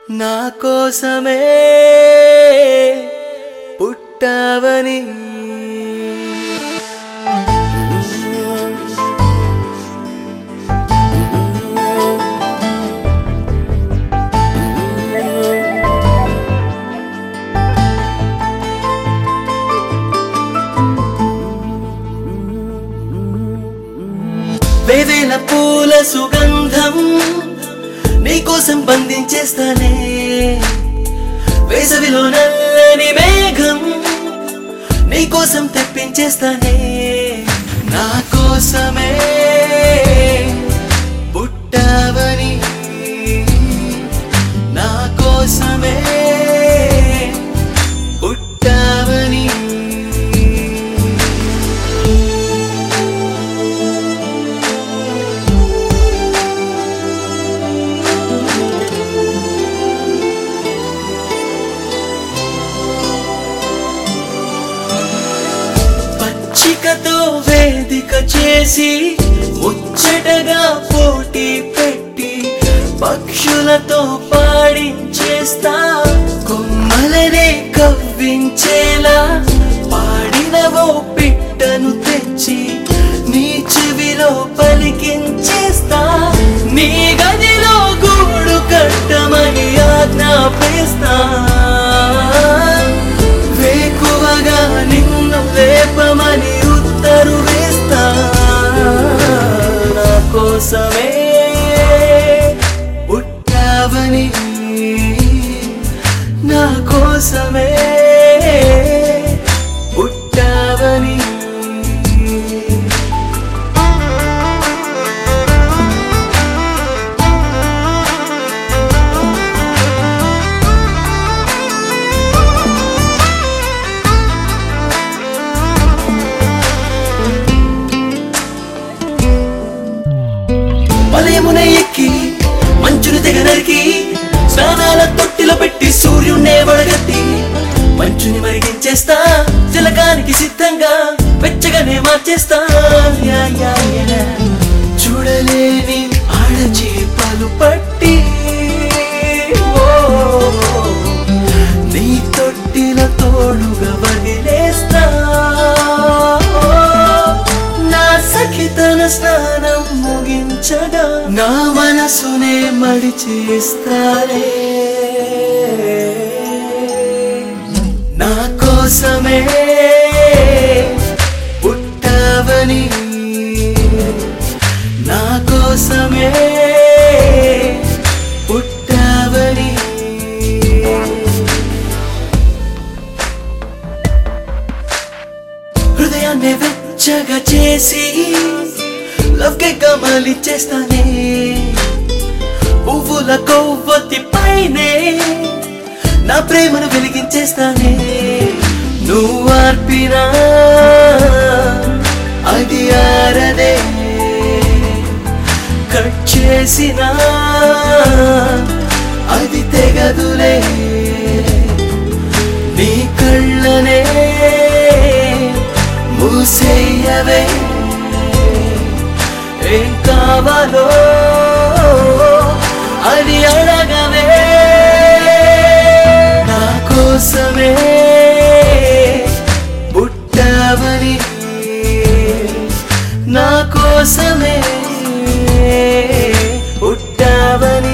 నా కోసమే పుట్టావని వేవేల పూల సుగంధం నీకోసం బంధించేస్తానే వేసవిలో నల్లని మేఘం నీకోసం తెప్పించేస్తానే నా కోసమే పుట్టావని నా కోసమే పుట్టావని పచ్చికతో వేదిక చేసి ముచ్చటగా పోటీ పెట్టి పక్షులతో పాడించేస్తా కొమ్మలనే కవ్వించేలా పాడినవో పిట్టను తెచ్చి నీ చెవిలో పలికించేస్తా నీ గదిలో గూడు కట్టమని ఆజ్ఞాపిస్తా వేకువగా నిన్ను లేపమని ఉత్తరు వేస్తా నా కోసమే పుట్టావని నా కోసమే పుట్టావని వలయమున ఎక్కి మంచుని తెగ నరికి స్నానాల తొట్టిలో పెట్టి సూర్యున్నే వడగట్టి మంచుని మరిగించేస్తా తిలకానికి సిద్ధంగా వెచ్చగానే మార్చేస్తా యా, యా, యా. చూడలేని ఆడచేపలు పట్టి ఓ, నీ తొట్టిల తోడుగా వదిలేస్తా నా సఖి తన స్నానం ముగించగా నా మనసునే మడి చేస్తారే నా కోసమే పుట్టావని నా కోసమే పుట్టావని హృదయాన్ని వెచ్చగా చేసి లవ్ కేగా మలిచేస్తానే పువ్వుల కొవ్వొత్తి పైనే నా ప్రేమను వెలిగించేస్తానే నువ్వు ఆర్పినా అది ఆరదే కట్ చేసినా అది తెగదులే నీ కళ్ళనే మూసేయవే ఏం కావాలో అని అడగవే నా కోసమే పుట్టావని నా కోసమే పుట్టావని